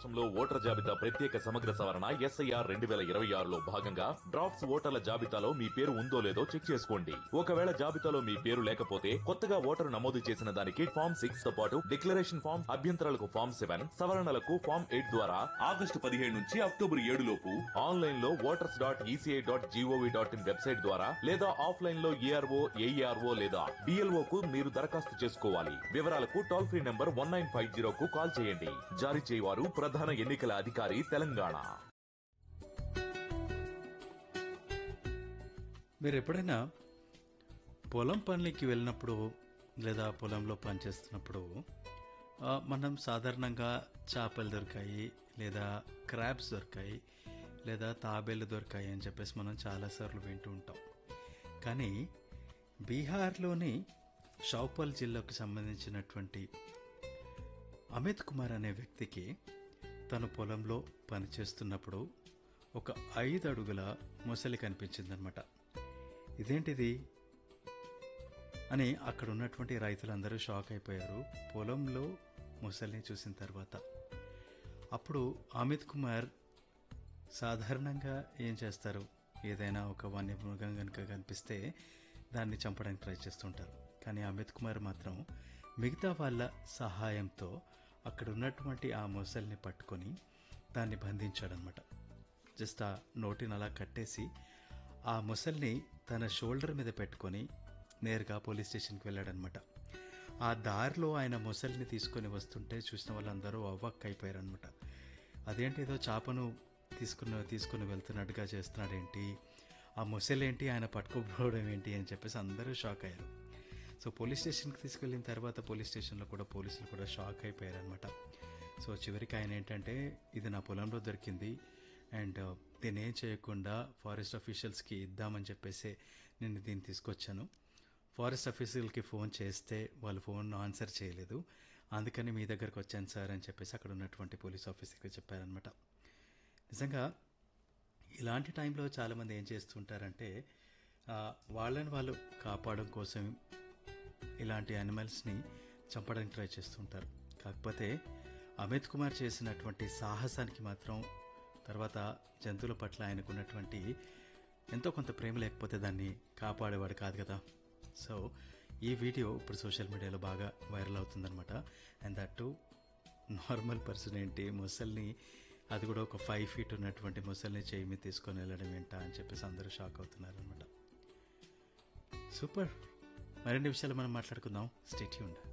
రాష్ట్రంలో ఓటర్ జాబితా ప్రత్యేక సమగ్ర సవరణ ఎస్ఐఆర్ రెండు వేల ఇరవై ఆరులో భాగంగా డ్రాఫ్ట్స్ ఓటర్ల జాబితాలో మీ పేరు ఉందో లేదో చెక్ చేసుకోండి ఒకవేళ జాబితాలో మీ పేరు లేకపోతే కొత్తగా ఓటరు నమోదు చేసిన దానికి ఫామ్ సిక్స్ తో పాటు డిక్లరేషన్ ఫామ్ అభ్యంతరాలకు ఫామ్ సెవెన్ సవరణలకు ఫామ్ ఎయిట్ ద్వారా ఆగస్టు పదిహేడు నుంచి అక్టోబర్ ఏడు లోపు ఆన్లైన్ లో voters dot ECI dot GOV dot in website ద్వారా లేదా ఆఫ్లైన్ లో ఏఆర్ఓ ఏఈఆర్ఓ లేదా బిఎల్ఓ కు మీరు దరఖాస్తు చేసుకోవాలి వివరాలకు toll free number one nine five zero కు కాల్ చేయండి జారీ చేయవారు ప్రధాన ఎన్నికల అధికారి తెలంగాణ మీరు ఎప్పుడైనా పొలం పనికి వెళ్ళినప్పుడు లేదా పొలంలో పనిచేస్తున్నప్పుడు ఆ, మనం సాధారణంగా చేపలు దొరికాయి లేదా క్రాబ్స్ దొరికాయి లేదా తాబేలు దొరికాయి అని చెప్పేసి మనం చాలాసార్లు వింటూ ఉంటాం కానీ బీహార్లోని షౌపల్ జిల్లాకు సంబంధించినటువంటి అమిత్ కుమార్ అనే వ్యక్తికి తన పొలంలో పనిచేస్తున్నప్పుడు ఒక ఐదు అడుగుల మొసలి కనిపించిందనమాట ఇదేంటిది అని అక్కడ ఉన్నటువంటి రైతులందరూ షాక్ అయిపోయారు పొలంలో మొసలిని చూసిన తర్వాత అప్పుడు అమిత్ కుమార్ సాధారణంగా ఏం చేస్తారు ఏదైనా ఒక వన్యమృగం కనుక కనిపిస్తే దాన్ని చంపడానికి ట్రై చేస్తుంటారు కానీ అమిత్ కుమార్ మాత్రం మిగతా వాళ్ళ సహాయంతో అక్కడ ఉన్నటువంటి ఆ మొసల్ని పట్టుకొని దాన్ని బంధించాడనమాట జస్ట్ ఆ నోటిని అలా కట్టేసి ఆ మొసల్ని తన షోల్డర్ మీద పెట్టుకొని నేరుగా పోలీస్ స్టేషన్కి వెళ్ళాడనమాట ఆ దారిలో ఆయన మొసల్ని తీసుకొని వస్తుంటే చూసిన వాళ్ళందరూ అవ్వక్ అయిపోయారనమాట అదేంటి ఏదో చేపను తీసుకుని తీసుకుని వెళ్తున్నట్టుగా చేస్తున్నాడేంటి ఆ మొసలేంటి ఆయన పట్టుకోపోవడం ఏంటి అని చెప్పేసి అందరూ షాక్ అయ్యారు సో పోలీస్ స్టేషన్కి తీసుకెళ్ళిన తర్వాత పోలీస్ స్టేషన్లో కూడా పోలీసులు కూడా షాక్ అయిపోయారనమాట సో చివరికి ఆయన ఏంటంటే ఇది నా పొలంలో దొరికింది అండ్ దీన్ని ఏం చేయకుండా ఫారెస్ట్ అఫీషియల్స్కి ఇద్దామని చెప్పేసి నేను దీన్ని తీసుకొచ్చాను ఫారెస్ట్ ఆఫీసర్కి ఫోన్ చేస్తే వాళ్ళు ఫోన్ ఆన్సర్ చేయలేదు అందుకని మీ దగ్గరకు వచ్చాను సార్ అని చెప్పేసి అక్కడ ఉన్నటువంటి పోలీస్ ఆఫీసర్కి చెప్పారనమాట నిజంగా ఇలాంటి టైంలో చాలామంది ఏం చేస్తుంటారంటే ఆ, వాళ్ళని వాళ్ళు కాపాడడం కోసం ఇలాంటి యానిమల్స్ని చంపడానికి ట్రై చేస్తుంటారు కాకపోతే అమిత్ కుమార్ చేసినటువంటి సాహసానికి మాత్రం తర్వాత జంతువుల పట్ల ఆయనకున్నటువంటి ఎంతో కొంత ప్రేమ లేకపోతే దాన్ని కాపాడేవాడు కాదు కదా సో ఈ వీడియో ఇప్పుడు సోషల్ మీడియాలో బాగా వైరల్ అవుతుందన్నమాట and that to normal person ఏంటి ముసల్ని అది కూడా ఒక ఫైవ్ ఫీట్ ఉన్నటువంటి ముసల్ని చేయి మీద తీసుకొని వెళ్ళడం ఏంటా అని చెప్పేసి అందరూ షాక్ అవుతున్నారు అనమాట సూపర్ మరిన్ని విషయాలు మనం మాట్లాడుకుందాం స్టేట్యూండ్